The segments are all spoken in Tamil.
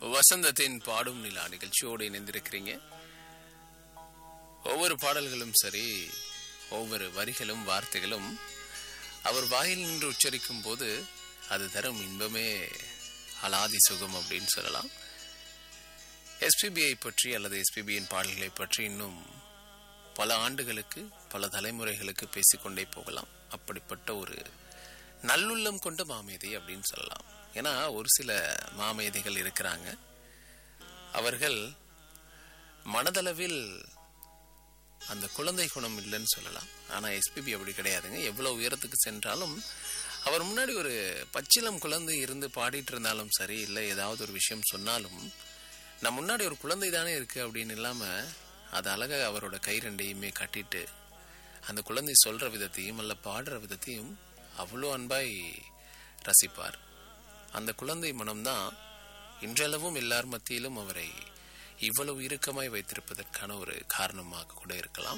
வசந்தத்தின் பாடும் நிலா நிகழ்ச்சியோடு இணைந்திருக்கிறீங்க ஒவ்வொரு பாடல்களும் சரி ஒவ்வொரு வரிகளும் வார்த்தைகளும் அவர் வாயில் நின்று உச்சரிக்கும் போது அது தரும் இன்பமே அலாதி சுகம் அப்படின்னு சொல்லலாம் எஸ்பிபிஐ பற்றி அல்லது எஸ்பிபியின் பாடல்களை பற்றி இன்னும் பல ஆண்டுகளுக்கு பல தலைமுறைகளுக்கு பேசிக்கொண்டே போகலாம் அப்படிப்பட்ட ஒரு நல்லுள்ளம் கொண்ட மாமேதை அப்படின்னு சொல்லலாம் ஏன்னா ஒரு சில மாமேதைகள் இருக்கிறாங்க அவர்கள் மனதளவில் அந்த குழந்தை குணம் இல்லைன்னு சொல்லலாம் ஆனா எஸ்பிபி அப்படி கிடையாதுங்க எவ்வளவு உயரத்துக்கு சென்றாலும் அவர் முன்னாடி ஒரு பச்சிலம் குழந்தை இருந்து பாடிட்டு இருந்தாலும் சரி இல்லை ஏதாவது ஒரு விஷயம் சொன்னாலும் நம்ம முன்னாடி ஒரு குழந்தை தானே இருக்கு அப்படின்னு இல்லாம அது அழகா அவரோட கை ரெண்டையுமே கட்டிட்டு அந்த குழந்தை சொல்ற விதத்தையும் அல்ல பாடுற விதத்தையும் அவ்வளோ அன்பாய் ரசிப்பார் அந்த குழந்தை மனம்தான் இன்றளவும் எல்லார் மத்தியிலும் அவரை இவ்வளவு இறுக்கமாய் வைத்திருப்பதற்கான ஒரு காரணமாக கூட இருக்கலாம்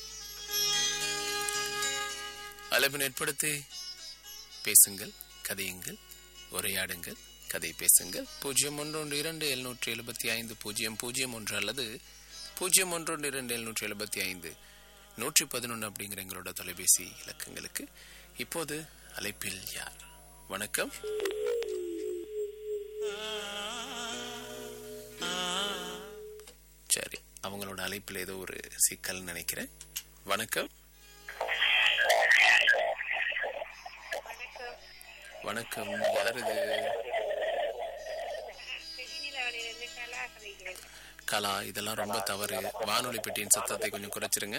அழைப்பின் ஏற்படுத்தி பேசுங்கள் கதையுங்கள் உரையாடுங்கள் கதை பேசுங்கள் பூஜ்ஜியம் ஒன்று ஒன்று இரண்டு எழுநூற்றி எழுபத்தி ஐந்து பூஜ்ஜியம் பூஜ்ஜியம் ஒன்று அல்லது பூஜ்ஜியம் ஒன்று ஒன்று இரண்டு எழுநூற்றி எழுபத்தி ஐந்து நூற்றி பதினொன்று அப்படிங்கிற எங்களோட தொலைபேசி இலக்கங்களுக்கு இப்போது அழைப்பில் யார் வணக்கம் சரி அவங்களோட அழைப்பில் ஏதோ ஒரு சிக்கல் நினைக்கிறேன் வணக்கம் வணக்கம் யார் இது செடிநிலவனிலிருந்து கலா கதைகள் கலா இதெல்லாம் ரொம்ப தவறு வானொலி பெட்டியின் சத்தத்தை கொஞ்சம் குறைச்சிருங்க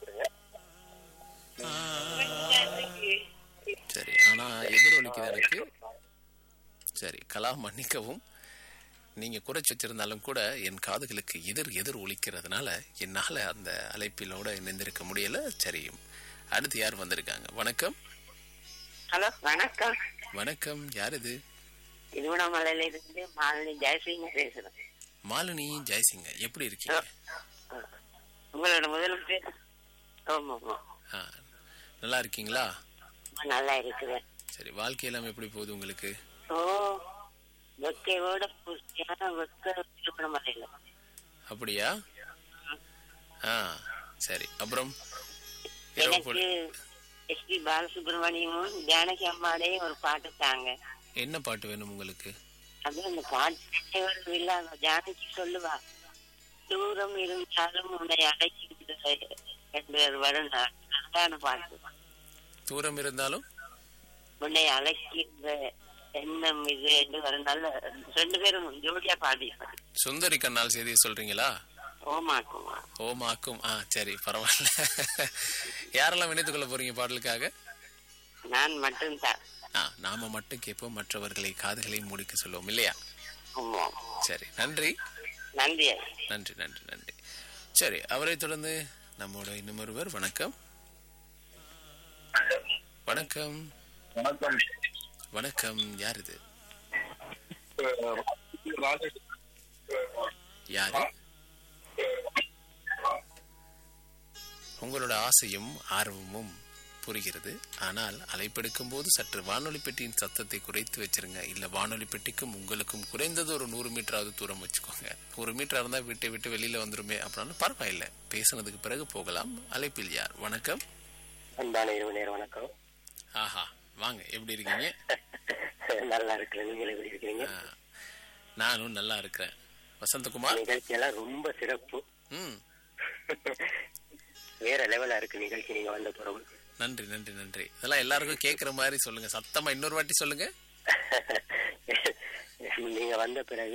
சரி ஆனா எதிரொலிக்குது எனக்கு சரி கலா மன்னிக்கவும் நீங்க குறைச்சு வச்சிருந்தாலும் கூட என் காதுகளுக்கு எதிர் எதிர் ஒலிக்கிறதுனால என்னால அந்த அழைப்பிலோட இணைந்திருக்க முடியல சரி அடுத்து யார் வந்திருக்காங்க வணக்கம் ஹலோ வணக்கம் வணக்கம் யார் இது திருவண்ணாமலையில இருந்து மாலினி ஜெயசிங்க பேசுறேன் மாலினி ஜெயசிங்க எப்படி இருக்கீங்க உங்களோட முதல் பேர் ஆமா ஆமா ஆ, நல்லா இருக்கீங்களா ரொம்ப நல்லா இருக்குவேன் சரி வாழ்க்கையெல்லாம் எப்படி போகுது உங்களுக்கு ஓ வெக்கையோட பூர்த்தியான வெக்க திருவண்ணாமலையில அப்படியா ஆ சரி அப்புறம் இரவு எனக்கு பொழு- எஸ் பி பாலசுப்ரமணியமும் ஜானகி அம்மாடையும் ஒரு பாட்டு தாங்க என்ன பாட்டு வேணும் உங்களுக்கு அது அந்த பாட்டு ஒரு இல்லாத ஜானகி சொல்லுவா தூரம் இருந்தாலும் உன்னை அடைக்கின்ற என்று ஒரு வரும் அழகான பாட்டு தூரம் இருந்தாலும் உன்னை அழைக்கின்ற எண்ணம் இது என்று ஒரு நல்ல ரெண்டு பேரும் ஜோடியா பாடி சுந்தரி கண்ணால் செய்தியை சொல்றீங்களா ஓமாக்குமா ஓமாக்கும் ஆ சரி பரவாயில்ல யாரெல்லாம் இணைத்துக் கொள்ள போறீங்க பாடலுக்காக நான் மட்டும்தான் ஆ நாம மட்டும் கேட்போம் மற்றவர்களை காதுகளை முடிக்க சொல்லுவோம் இல்லையா ஆமா சரி நன்றி நன்றி நன்றி நன்றி நன்றி சரி அவரை தொடர்ந்து நம்மோட இன்னும் ஒருவர் வணக்கம் வணக்கம் வணக்கம் வணக்கம் யார் இது அஹ் ராஜேஷ் யாரு உங்களோட ஆசையும் ஆர்வமும் புரிகிறது ஆனால் அலைப்பெடுக்கும் போது சற்று வானொலி பெட்டியின் சத்தத்தை குறைத்து வச்சிருங்க இல்ல வானொலி பெட்டிக்கும் உங்களுக்கும் குறைந்தது ஒரு நூறு மீட்டராவது தூரம் வச்சுக்கோங்க நூறு மீட்டரா இருந்தா வீட்டை விட்டு வெளியில வந்துருமே அப்படின்னாலும் பரவாயில்ல பேசுனதுக்கு பிறகு போகலாம் அழைப்பில் யார் வணக்கம் அன்பான இரவு நேரம் வணக்கம் ஆஹா வாங்க எப்படி இருக்கீங்க நல்லா இருக்கிறேன் நீங்க எப்படி இருக்கிறீங்க ஆ, நானும் நல்லா இருக்கிறேன் வசந்தகுமார் நிகழ்ச்சி எல்லாம் ரொம்ப சிறப்பு ம் வேற லெவலா இருக்கு நிகழ்ச்சி நீங்க வந்த பிறகு நன்றி நன்றி நன்றி இதெல்லாம் எல்லாருக்கும் கேட்குற மாதிரி சொல்லுங்க சத்தமா இன்னொரு வாட்டி சொல்லுங்க நீங்க வந்த பிறகு